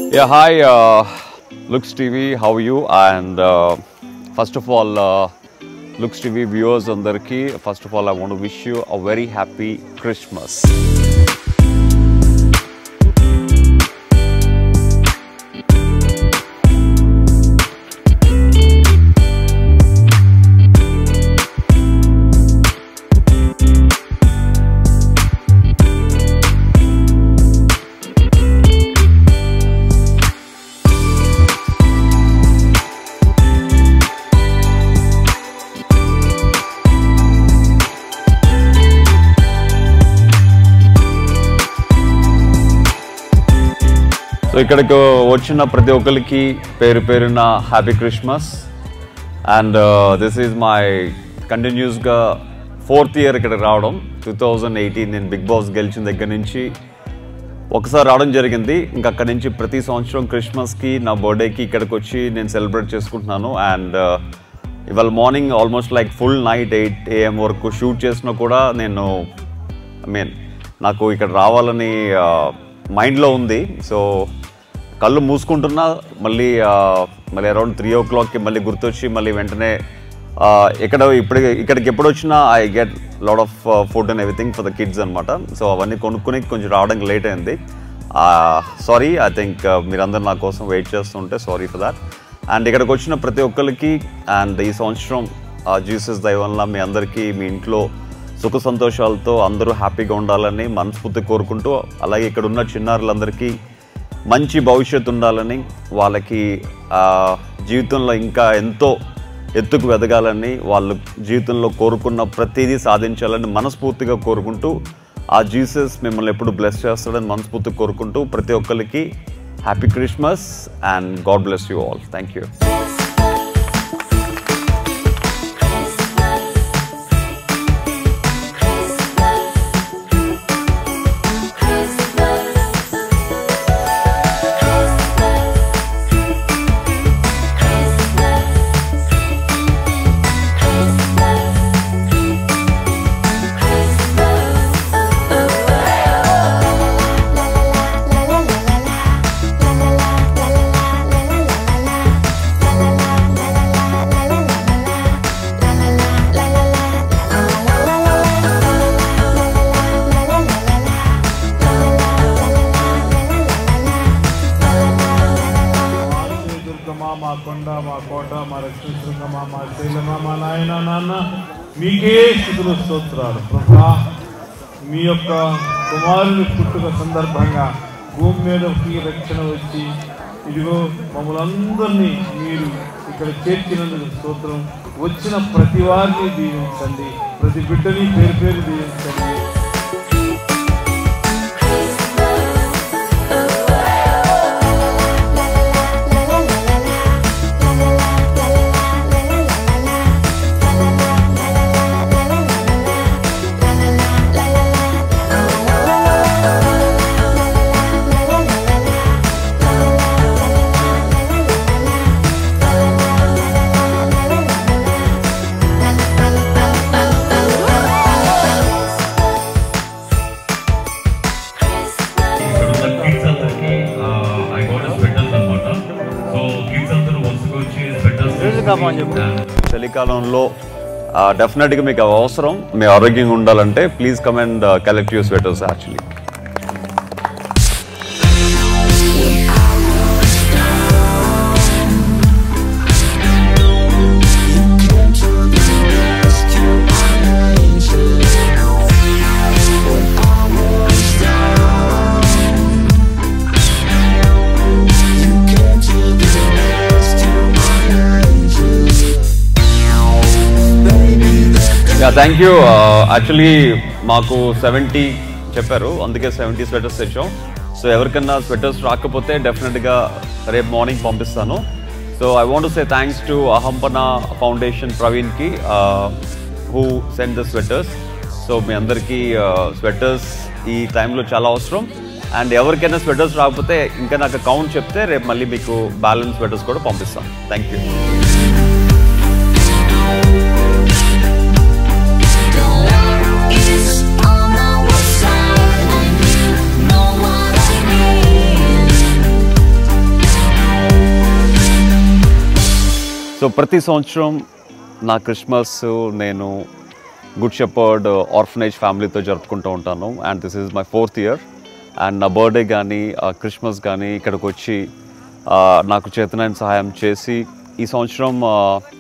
Yeah, hi, uh, Lux TV, how are you? And uh, first of all, uh, Lux TV viewers అందరికీ first of all, I want to wish you a very happy Christmas. So ఇక్కడికి వచ్చిన ప్రతి ఒక్కరికి పేరు పేరున happy Christmas and this is my కంటిన్యూస్గా fourth year ఇక్కడ రావడం టూ థౌజండ్ ఎయిటీన్ నేను బిగ్ బాస్ గెలిచిన దగ్గర నుంచి ఒకసారి రావడం జరిగింది ఇంకా అక్కడి నుంచి ప్రతి సంవత్సరం క్రిస్మస్కి నా బర్త్డేకి ఇక్కడికి వచ్చి నేను సెలబ్రేట్ చేసుకుంటున్నాను అండ్ ఇవాళ morning almost like full night eight AM వరకు షూట్ చేసినా కూడా నేను ఐ మీన్ నాకు ఇక్కడ రావాలని మైండ్లో ఉంది సో కళ్ళు మూసుకుంటున్నా మళ్ళీ ఆ, మళ్ళీ అరౌండ్ త్రీ ఓ క్లాక్కి మళ్ళీ గుర్తొచ్చి మళ్ళీ వెంటనే ఆ, ఇక్కడ ఇప్పుడు ఇక్కడికి ఎప్పుడు వచ్చినా I get lot of food and everything for the kids అనమాట సో అవన్నీ కొనుక్కుని కొంచెం రావడానికి లేట్ అయింది సారీ ఐ థింక్ మీరందరూ నా కోసం వెయిట్ చేస్తుంటే సారీ ఫర్ దాట్ అండ్ ఇక్కడికి వచ్చిన ప్రతి ఒక్కరికి అండ్ ఈ సంవత్సరం జీసస్ దయ వల్ల మీ అందరికీ మీ ఇంట్లో సుఖ సంతోషాలతో అందరూ హ్యాపీగా ఉండాలని మనస్ఫూర్తి కోరుకుంటూ అలాగే ఇక్కడ ఉన్న చిన్నారులందరికీ మంచి భవిష్యత్తు ఉండాలని వాళ్ళకి ఆ, జీవితంలో ఇంకా ఎంతో ఎత్తుకు ఎదగాలని వాళ్ళు జీవితంలో కోరుకున్న ప్రతిదీ సాధించాలని మనస్ఫూర్తిగా కోరుకుంటూ ఆ జీసస్ మిమ్మల్ని ఎప్పుడు బ్లెస్ చేస్తాడని మనస్ఫూర్తిగా కోరుకుంటూ ప్రతి ఒక్కరికి happy Christmas and God bless you all thank you Maruti Durgamma మా కొండ మా కోట మా లక్ష్మీ దుర్గమ్మ మా శైలమ్మ మా నాయన నాన్న మీకే స్థుతులు స్తోత్రాలు ప్రభా మీ యొక్క కుమారుని పుట్టుక సందర్భంగా భూమి మీదకి రక్షణ వచ్చి ఇదిగో మమ్మల్ని అందరినీ మీరు ఇక్కడ చేర్చినందుకు స్తోత్రం వచ్చిన ప్రతి వారిని దీవించండి ప్రతి బిడ్డని పేరు పేరు దీవించండి ఇక్కడ ఉన్న కిడ్స్ అందరికి ఐ గోట్ స్వెటర్స్ అనమాట సో కిడ్స్ అందరూ వరుసగా వచ్చి స్వెటర్స్ చలికాలంలో డెఫినెట్గా మీకు అవి అవసరం మీ ఆరోగ్యంగా ఉండాలంటే please come and collect your sweaters actually yeah thank you actually మాకు సెవెంటీ చెప్పారు అందుకే సెవెంటీ స్వెటర్స్ తెచ్చాం సో ఎవరికన్నా స్వెటర్స్ రాకపోతే డెఫినెట్గా రేపు మార్నింగ్ పంపిస్తాను so I want say thanks to Ahampana foundation ప్రవీణ్కి who send the sweaters so మీ అందరికీ స్వెటర్స్ ఈ టైంలో చాలా అవసరం అండ్ ఎవరికైనా స్వెటర్స్ రాకపోతే ఇంకా నాకు కౌంట్ చెప్తే రేపు మళ్ళీ మీకు బ్యాలెన్స్ స్వెటర్స్ కూడా పంపిస్తాను thank you Is on our side, and you know what I mean. So ప్రతి సంవత్సరం నా క్రిస్మస్ నేను గుడ్ షెపర్డ్ ఆర్ఫనేజ్ ఫ్యామిలీతో జరుపుకుంటూ ఉంటాను and this is my fourth year and నా బర్త్డే కానీ క్రిస్మస్ కానీ ఇక్కడికి వచ్చి ఆ, నాకు చేతనైన సహాయం చేసి ఈ సంవత్సరం ఆ,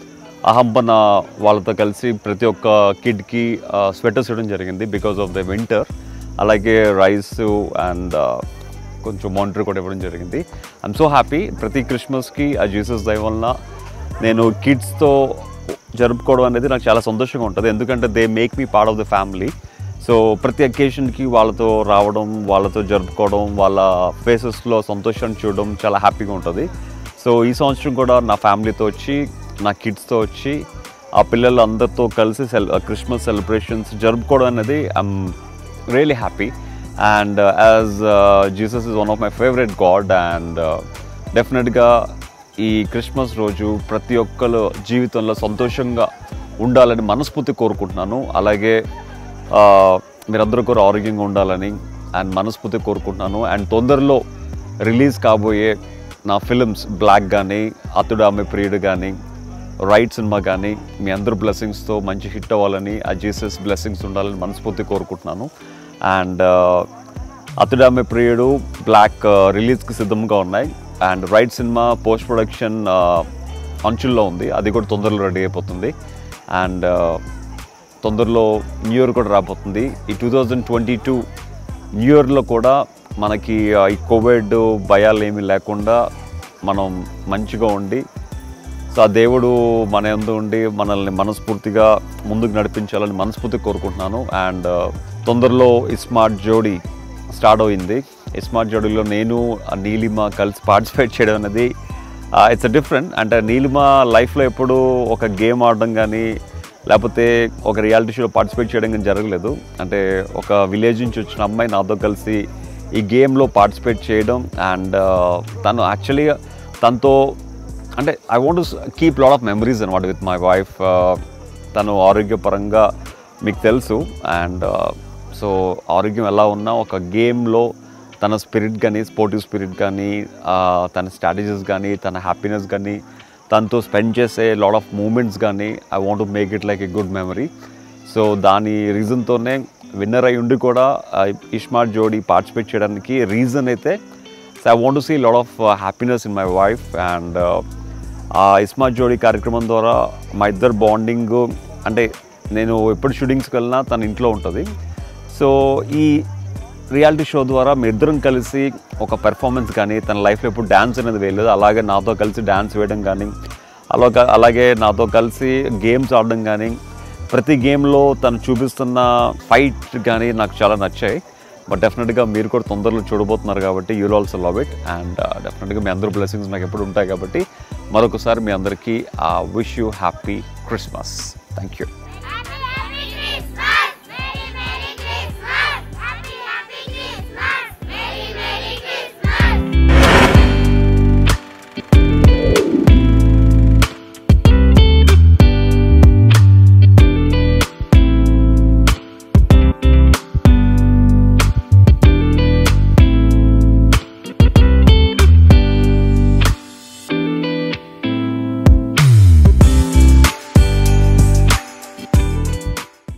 అహంపన వాళ్ళతో కలిసి ప్రతి ఒక్క కిడ్కి స్వెటర్స్ ఇవ్వడం జరిగింది బికాస్ ఆఫ్ ద వింటర్ అలాగే రైస్ అండ్ కొంచెం మానిటర్ కూడా ఇవ్వడం జరిగింది ఐఎమ్ సో హ్యాపీ ప్రతి క్రిస్మస్కి ఆ జీసస్ దయ వలన నేను కిడ్స్తో జరుపుకోవడం అనేది నాకు చాలా సంతోషంగా ఉంటుంది ఎందుకంటే they make me part of the family so ప్రతి అకేషన్కి వాళ్ళతో రావడం వాళ్ళతో జరుపుకోవడం వాళ్ళ ఫేసెస్లో సంతోషాన్ని చూడడం చాలా హ్యాపీగా ఉంటుంది సో ఈ సంవత్సరం కూడా నా ఫ్యామిలీతో వచ్చి నా కిడ్స్తో వచ్చి ఆ పిల్లలు అందరితో కలిసి సెల్ క్రిస్మస్ సెలబ్రేషన్స్ జరుపుకోవడం అనేది I'm really happy and as Jesus is one of my favourite God and డెఫినెట్గా ఈ క్రిస్మస్ రోజు ప్రతి ఒక్కరు జీవితంలో సంతోషంగా ఉండాలని మనస్ఫూర్తి కోరుకుంటున్నాను అలాగే ఆ, మీరందరూ కూడా ఆరోగ్యంగా ఉండాలని అండ్ మనస్ఫూర్తి కోరుకుంటున్నాను అండ్ తొందరలో రిలీజ్ కాబోయే నా ఫిలిమ్స్ బ్లాక్ కానీ అతుడు ఆమె ప్రియుడు కానీ రైట్ సినిమా కానీ మీ అందరు బ్లెస్సింగ్స్తో మంచి హిట్ అవ్వాలని ఆ జీసస్ బ్లెస్సింగ్స్ ఉండాలని మనస్ఫూర్తి కోరుకుంటున్నాను అండ్ అతడు ఆమె ప్రియుడు బ్లాక్ రిలీజ్కి సిద్ధంగా ఉన్నాయి and right cinema post production అంచుల్లో ఉంది అది కూడా తొందరలో రెడీ అయిపోతుంది అండ్ తొందరలో న్యూ ఇయర్ కూడా రాబోతుంది ఈ two thousand twenty two new ఇయర్లో కూడా మనకి ఆ, ఈ కోవిడ్ భయాలు ఏమీ లేకుండా మనం మంచిగా ఉండి సో ఆ దేవుడు మన ఎందు ఉండి మనల్ని మనస్ఫూర్తిగా ముందుకు నడిపించాలని మనస్ఫూర్తిగా కోరుకుంటున్నాను అండ్ తొందరలో ఈ స్మార్ట్ జోడీ స్టార్ట్ అయింది ఈ స్మార్ట్ జోడీలో నేను ఆ నీలిమ కలిసి పార్టిసిపేట్ చేయడం అనేది ఇట్స్ డిఫరెంట్ అంటే నీలిమ లైఫ్లో ఎప్పుడు ఒక గేమ్ ఆడడం కానీ లేకపోతే ఒక రియాలిటీ షోలో పార్టిసిపేట్ చేయడం కానీ జరగలేదు అంటే ఒక విలేజ్ నుంచి వచ్చిన అమ్మాయి నాతో కలిసి ఈ గేమ్లో పార్టిసిపేట్ చేయడం అండ్ తను యాక్చువల్లీ తనతో అంటే I want keep lot of memories అనమాట విత్ మై వైఫ్ తను ఆరోగ్యపరంగా మీకు తెలుసు అండ్ సో ఆరోగ్యం ఎలా ఉన్నా ఒక గేమ్లో తన స్పిరిట్ కానీ స్పోర్టివ్ స్పిరిట్ కానీ ఆ, తన స్ట్రాటజీస్ కానీ తన హ్యాపీనెస్ కానీ తనతో స్పెండ్ చేసే లాట్ ఆఫ్ మూమెంట్స్ కానీ I want make it like a good memory so దాని రీజన్తోనే విన్నర్ అయి ఉండి కూడా ఇష్మార్ట్ జోడీ పార్టిసిపేట్ చేయడానికి రీజన్ అయితే so I want see lot of happiness in my wife and ఆ ఇస్మార్ట్ జోడీ కార్యక్రమం ద్వారా మా ఇద్దరు బాండింగ్ అంటే నేను ఎప్పుడు షూటింగ్స్కి వెళ్ళినా తన ఇంట్లో ఉంటుంది సో ఈ రియాలిటీ షో ద్వారా మీ ఇద్దరం కలిసి ఒక పెర్ఫార్మెన్స్ కానీ తన లైఫ్లో ఎప్పుడు డ్యాన్స్ అనేది వేయలేదు అలాగే నాతో కలిసి డ్యాన్స్ వేయడం కానీ అలా అలాగే నాతో కలిసి గేమ్స్ ఆడడం కానీ ప్రతి గేమ్లో తను చూపిస్తున్న ఫైట్ కానీ నాకు చాలా నచ్చాయి బట్ డెఫినెట్గా మీరు కూడా తొందరలో చూడబోతున్నారు కాబట్టి you'll also love it and డెఫినెట్గా మీ అందరూ బ్లెస్సింగ్స్ నాకు ఎప్పుడు ఉంటాయి కాబట్టి మరొకసారి మీ అందరికీ wish you happy Christmas thank you